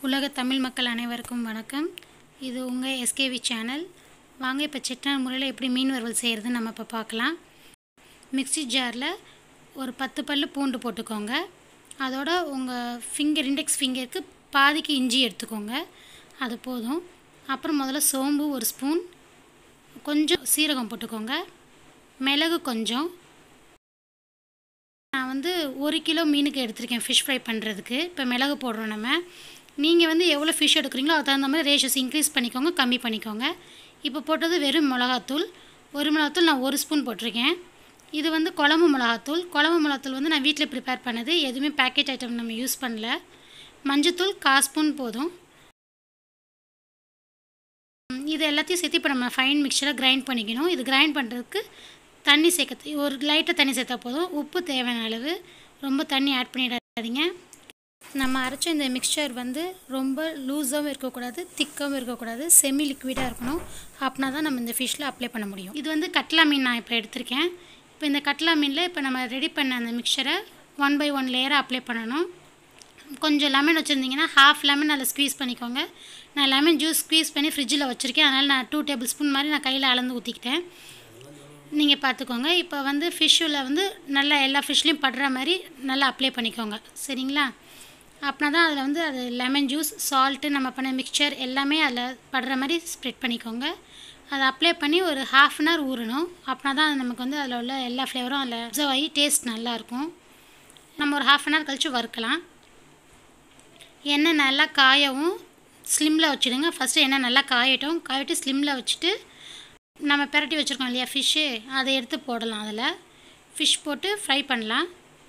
உலக தமிழ் மக்கள் அனைவருக்கும் வணக்கம் இது உங்கள் எஸ்கேவி சேனல் வாங்க இப்போ சிட்டான முறையில் எப்படி மீன் வறுவல் செய்கிறதுன்னு நம்ம இப்போ பார்க்கலாம் மிக்ஸி ஜாரில் ஒரு பத்து பல்லு பூண்டு போட்டுக்கோங்க அதோட உங்கள் ஃபிங்கர் இண்டெக்ஸ் ஃபிங்கருக்கு பாதிக்கு இஞ்சி எடுத்துக்கோங்க அது போதும் அப்புறம் முதல்ல சோம்பு ஒரு ஸ்பூன் கொஞ்சம் சீரகம் போட்டுக்கோங்க மிளகு கொஞ்சம் நான் வந்து ஒரு கிலோ மீனுக்கு எடுத்திருக்கேன் ஃபிஷ் ஃப்ரை பண்ணுறதுக்கு இப்போ மிளகு போடுறோம் நம்ம நீங்கள் வந்து எவ்வளோ ஃபிஷ் எடுக்கிறீங்களோ அதுக்கு தகுந்த மாதிரி ரேஷஸ் இன்க்ரீஸ் பண்ணிக்கோங்க கம்மி பண்ணிக்கோங்க இப்போ போட்டது வெறும் மிளகாத்தூள் ஒரு மிளகாத்தூள் நான் ஒரு ஸ்பூன் போட்டிருக்கேன் இது வந்து குழம்பு மிளகாத்தூள் குழம்பு மிளகாத்தூள் வந்து நான் வீட்டில் ப்ரிப்பேர் பண்ணது எதுவுமே பேக்கெட் ஐட்டம் நம்ம யூஸ் பண்ணல மஞ்சத்தூள் கால் ஸ்பூன் போதும் இது எல்லாத்தையும் சேர்த்து இப்போ நம்ம ஃபைன் மிக்சராக கிரைண்ட் பண்ணிக்கணும் இது கிரைண்ட் பண்ணுறதுக்கு தண்ணி சேர்க்க ஒரு லைட்டாக தண்ணி சேர்த்தா போதும் உப்பு தேவையான அளவு ரொம்ப தண்ணி ஆட் பண்ணிடாதீங்க நம்ம அரைச்ச இந்த மிக்சர் வந்து ரொம்ப லூஸாகவும் இருக்கக்கூடாது திக்காகவும் இருக்கக்கூடாது செமி லிக்விடாக இருக்கணும் அப்படின்னா தான் நம்ம இந்த ஃபிஷ்ஷில் அப்ளை பண்ண முடியும் இது வந்து கட்லா மீன் நான் இப்போ எடுத்திருக்கேன் இப்போ இந்த கட்லா மீனில் இப்போ நம்ம ரெடி பண்ண அந்த மிக்சரை ஒன் பை ஒன் லேயராக அப்ளை பண்ணணும் கொஞ்சம் லெமன் வச்சுருந்தீங்கன்னா ஹாஃப் லெமன் அதில் ஸ்க்வீஸ் பண்ணிக்கோங்க நான் லெமன் ஜூஸ் ஸ்க்வீஸ் பண்ணி ஃப்ரிட்ஜில் வச்சுருக்கேன் அதனால் நான் டூ டேபிள் ஸ்பூன் மாதிரி நான் கையில் அளந்து ஊற்றிக்கிட்டேன் நீங்கள் பார்த்துக்கோங்க இப்போ வந்து ஃபிஷ்ஷில் வந்து நல்லா எல்லா ஃபிஷ்லேயும் படுற மாதிரி நல்லா அப்ளை பண்ணிக்கோங்க சரிங்களா அப்படின்னா தான் அதில் வந்து அது லெமன் ஜூஸ் சால்ட்டு நம்ம பண்ண மிக்சர் எல்லாமே அதில் படுற மாதிரி ஸ்ப்ரெட் பண்ணிக்கோங்க அதை அப்ளை பண்ணி ஒரு ஹாஃப் அன் ஹவர் ஊறணும் அப்படின்னா தான் நமக்கு வந்து அதில் உள்ள எல்லா ஃப்ளேவரும் அதில் அப்சர்வ் ஆகி டேஸ்ட் நல்லாயிருக்கும் நம்ம ஒரு ஹாஃப் அன் ஹவர் கழித்து வறுக்கலாம் எண்ணெய் நல்லா காயவும் ஸ்லிம்மில் வச்சுடுங்க ஃபஸ்ட்டு எண்ணெய் நல்லா காயட்டும் காயட்டு ஸ்லிம்மில் வச்சுட்டு நம்ம பிரட்டி வச்சுருக்கோம் இல்லையா ஃபிஷ்ஷு அதை எடுத்து போடலாம் அதில் ஃபிஷ் போட்டு ஃப்ரை பண்ணலாம்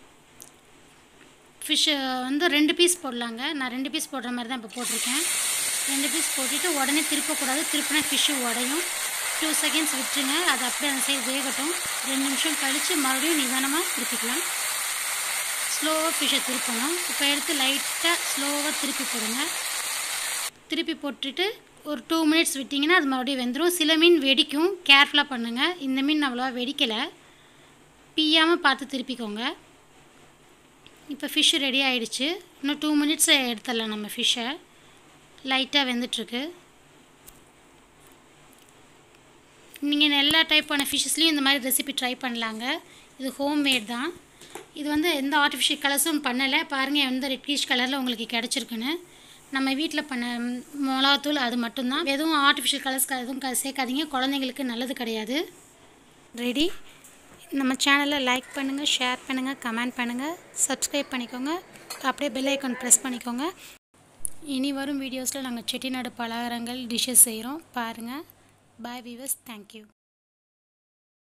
ஃபிஷ்ஷு வந்து ரெண்டு பீஸ் போடலாங்க நான் ரெண்டு பீஸ் போடுற மாதிரி தான் இப்போ போட்டிருக்கேன் ரெண்டு பீஸ் போட்டுட்டு உடனே திருப்பக்கூடாது திருப்பினா ஃபிஷ்ஷு உடையும் டூ செகண்ட்ஸ் விட்டுருங்க அது அப்படியே அந்த சைடு வேகட்டும் ரெண்டு நிமிஷம் கழித்து மறுபடியும் நிதானமாக திருப்பிக்கலாம் ஸ்லோவாக ஃபிஷ்ஷை திருப்பணும் இப்போ எடுத்து லைட்டாக ஸ்லோவாக திருப்பி போடுங்க திருப்பி போட்டுட்டு ஒரு டூ மினிட்ஸ் விட்டிங்கன்னா அது மறுபடியும் வெந்துடும் சில மீன் வெடிக்கும் கேர்ஃபுல்லாக பண்ணுங்கள் இந்த மீன் அவ்வளோவா வெடிக்கலை பீயாமல் பார்த்து திருப்பிக்கோங்க இப்போ ஃபிஷ்ஷு ரெடி ஆகிடுச்சு இன்னும் டூ மினிட்ஸ் எடுத்துடலாம் நம்ம ஃபிஷ்ஷை லைட்டாக வெந்துட்டுருக்கு நீங்கள் எல்லா டைப்பான ஃபிஷ்ஷஸ்லேயும் இந்த மாதிரி ரெசிபி ட்ரை பண்ணலாங்க இது ஹோம்மேட் தான் இது வந்து எந்த ஆர்டிஃபிஷியல் கலர்ஸும் பண்ணலை பாருங்கள் எந்த ரெட்கிஷ் கலரில் உங்களுக்கு கிடச்சிருக்குன்னு நம்ம வீட்டில் பண்ண மிளகாத்தூள் அது மட்டும்தான் எதுவும் ஆர்டிஃபிஷியல் கலர்ஸ் எதுவும் க சேர்க்காதீங்க குழந்தைங்களுக்கு நல்லது கிடையாது ரெடி நம்ம சேனலை லைக் பண்ணுங்கள் ஷேர் பண்ணுங்கள் கமெண்ட் பண்ணுங்கள் சப்ஸ்கிரைப் பண்ணிக்கோங்க அப்படியே பெல் ஐக்கான் ப்ரெஸ் பண்ணிக்கோங்க இனி வரும் வீடியோஸில் நாங்கள் செட்டிநாடு பலகாரங்கள் டிஷ்ஷஸ் செய்கிறோம் பாருங்கள் பாய் வீவர்ஸ் தேங்க்யூ